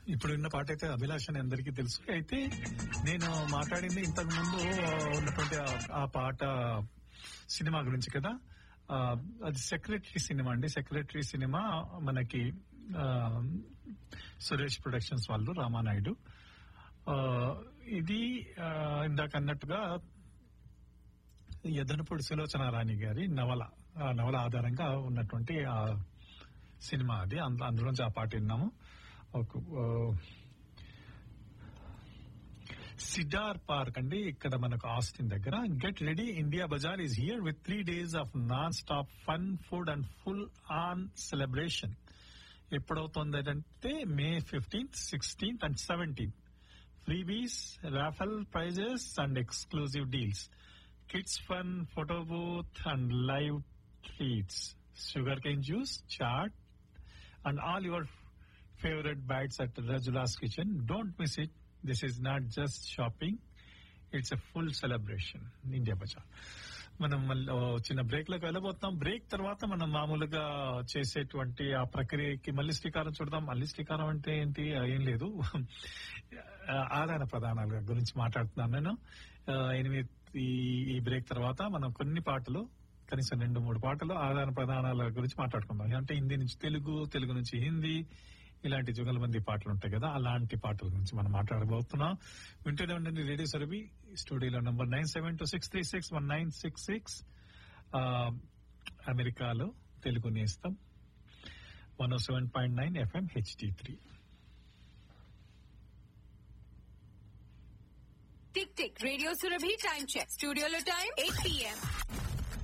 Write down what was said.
ఇప్పుడు విన్న పాట అయితే అభిలాష్ అని అందరికీ తెలుసు అయితే నేను మాట్లాడింది ఇంతకు ముందు ఉన్నటువంటి ఆ- ఆ పాట సినిమా గురించి కదా ఆ, అది సెక్రటరీ సినిమా అండి సెక్రటరీ సినిమా మనకి ఆ, సురేష్ ప్రొడక్షన్స్ వాళ్ళు రామానాయుడు ఆ, ఇది ఆ, ఇందాక అన్నట్టుగా యదనపూడి సులోచన రాణి గారి నవల ఆ నవల ఆధారంగా ఉన్నటువంటి ఆ సినిమా అది అంద- అందులోంచి ఆ పాట విన్నాము ఒక ఆ, సిడార్ పార్క్ అండి ఇక్కడ మనకు ఆస్టిన్ దగ్గర get ready India bazaar is here with three days of non stop fun food and full on celebration ఎప్పుడవుతుంది అంటే May fifteenth sixteenth and seventeenth freebies, raffle prizes, and exclusive deals. Kids fun, photo booth, and live treats. Sugarcane juice, chaat, and all your favorite bites at Rajula's Kitchen. Don't miss it. This is not just shopping. It's a full celebration. India Bazaar. మనం మళ్ళీ ఓ చిన్న break లోకి వెళ్ళబోతున్నాం break తర్వాత మనం మామూలుగా చేసేటువంటి ఆ ప్రక్రియకి మళ్ళీ శ్రీకారం చుడదాం మళ్ళీ శ్రీకారం అంటే ఏంటి ఆ, ఏం లేదు ఆ, ఆదాన ప్రధానాల గురించి మాట్లాడుతున్నాను నేను ఆ, ఎనిమిది ఈ- ఈ బ్రేక్ తర్వాత మనం కొన్ని పాటలు కనీసం రెండు మూడు పాటలు ఆదాన ప్రధానాల గురించి మాట్లాడుకుందాం అంటే హిందీ నుంచి తెలుగు తెలుగు నుంచి హిందీ ఇలాంటి జుగల మంది పాటలు ఉంటాయి కదా అలాంటి పాటల గురించి మనం మాట్లాడబోతున్నాం వింటూనే ఉండండి రేడియో సర్వీ స్టూడియోలో number nine seven two six three six one nine six six అమెరికాలో తెలుగు నేస్తం one O seven point nine FM HD three tick tick radio Surabhi time check స్టూడియోలో టైం ఎయిట్ పిఎం